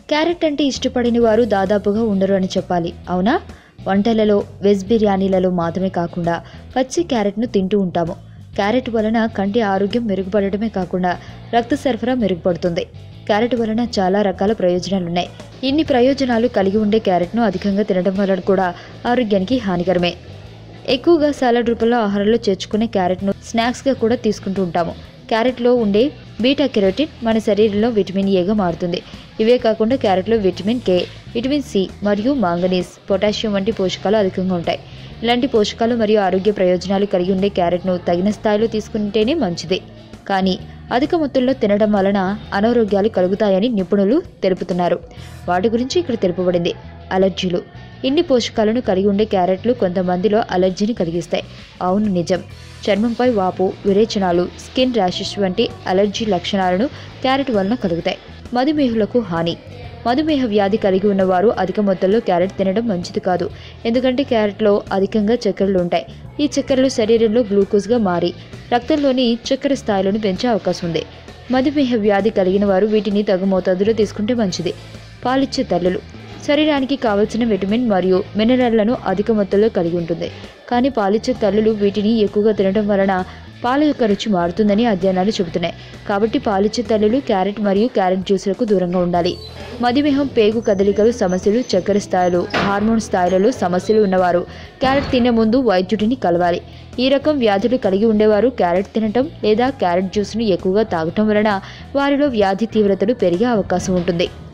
carrot అంటే ఇష్టపడని వారు దాదాపుగా ఉండరు అని చెప్పాలి అవునా వంటలలో వెజ్ బిర్యానీలలో మాత్రమే కాకుండా పచ్చి క్యారెట్ను తింటూ ఉంటాము క్యారెట్ వలన కంటి ఆరోగ్యం మెరుగుపడటమే కాకుండా రక్త సరఫరా మెరుగుపడుతుంది క్యారెట్ వలన చాలా రకాల ప్రయోజనాలున్నాయి ఇన్ని ప్రయోజనాలు కలిగి ఉండే క్యారెట్ను అధికంగా తినడం వలన కూడా ఆరోగ్యానికి హానికరమే ఎక్కువగా సాలడ్ రూపంలో ఆహారంలో చేర్చుకునే క్యారెట్ను స్నాక్స్గా కూడా తీసుకుంటూ ఉంటాము క్యారెట్లో ఉండే బీటా కెరోటిన్ మన శరీరంలో విటమిన్ ఏగా మారుతుంది ఇవే కాకుండా క్యారెట్లో విటమిన్ కే విటమిన్ సి మరియు మాంగనీస్ పొటాషియం వంటి పోషకాలు అధికంగా ఉంటాయి ఇలాంటి పోషకాలు మరియు ఆరోగ్య ప్రయోజనాలు కలిగి ఉండే క్యారెట్ను తగిన స్థాయిలో తీసుకుంటేనే మంచిది కానీ అధిక మొత్తంలో తినడం వలన అనారోగ్యాలు కలుగుతాయని నిపుణులు తెలుపుతున్నారు వాటి గురించి ఇక్కడ తెలుపబడింది అలర్జీలు ఇన్ని పోషకాలను కలిగి ఉండే క్యారెట్లు కొంతమందిలో అలర్జీని కలిగిస్తాయి అవును నిజం చర్మంపై వాపు విరేచనాలు స్కిన్ ర్యాషెస్ వంటి అలర్జీ లక్షణాలను క్యారెట్ వలన కలుగుతాయి మధుమేహులకు హాని మధుమేహ వ్యాధి కలిగి ఉన్నవారు అధిక మొత్తంలో క్యారెట్ తినడం మంచిది కాదు ఎందుకంటే క్యారెట్లో అధికంగా చక్కెరలు ఉంటాయి ఈ చక్కెరలు శరీరంలో గ్లూకోజ్గా మారి రక్తంలోని చక్కెర స్థాయిలను పెంచే అవకాశం ఉంది మధుమేహ వ్యాధి కలిగిన వారు వీటిని తగు మోతాదులో తీసుకుంటే మంచిది పాలిచ్చే తల్లులు శరీరానికి కావలసిన విటమిన్ మరియు మినరల్లను అధిక మొత్తంలో కలిగి ఉంటుంది కానీ పాలిచ్చే తల్లులు వీటిని ఎక్కువగా తినడం వలన పాల యొక్క రుచి మారుతుందని అధ్యయనాలు చెబుతున్నాయి కాబట్టి పాలిచ్చే తల్లులు క్యారెట్ మరియు క్యారెట్ జ్యూసులకు దూరంగా ఉండాలి మధుమేహం పేగు కదలికలు సమస్యలు చక్కెర స్థాయిలు హార్మోన్ స్థాయిలలో సమస్యలు ఉన్నవారు క్యారెట్ తినే ముందు వైద్యుడిని కలవాలి ఈ రకం వ్యాధులు కలిగి ఉండేవారు క్యారెట్ తినటం లేదా క్యారెట్ జ్యూస్ను ఎక్కువగా తాగటం వలన వారిలో వ్యాధి తీవ్రతలు పెరిగే అవకాశం ఉంటుంది